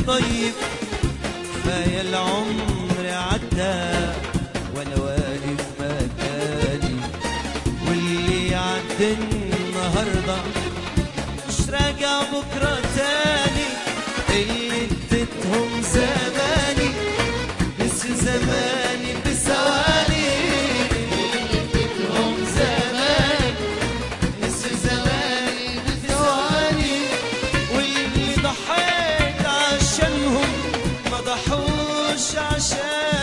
طيب كفاية العمر عدى وانا واقف مكاني واللي عدى النهارده مش راجع بكره تاني اللي اديتهم زماني نسي زماني بثواني اللي اديتهم زماني نسي زماني بثواني واللي ضحيت عشانهم ما ضحوش عشان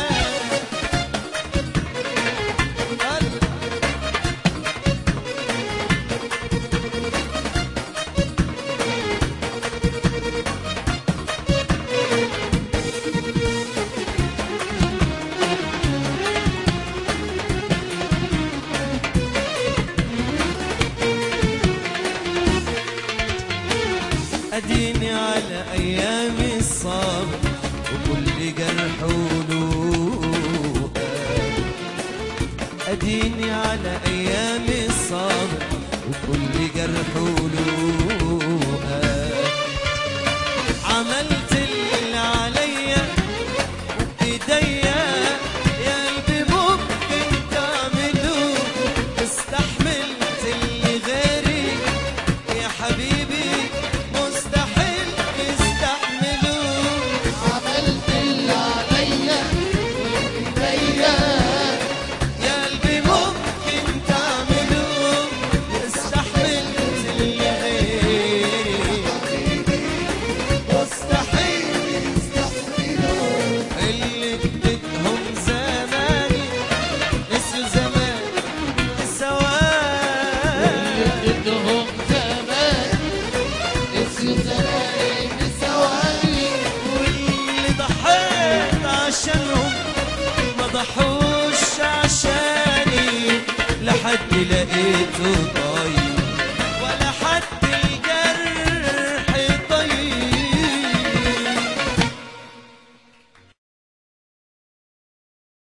أديني على أيامي الصبر وكل جرح ولوء أديني على أيامي الصبر وكل جرح ولوء عملت اللي عليا بإيديا يا قلبي ممكن تعملوه استحملت اللي غيري يا حبيبي مستحيل يستحملوه عملت اللي عليا بايديا يا قلبي ممكن تعملوه استحملت اللي غيري مستحيل يستحملوا اللي اديتهم زماني نسوا زمان ثواني ادهم زمان نسيوا زمان بثواني واللي ضحيت عشانهم ما ضحوش عشاني لحد لقيته ضاع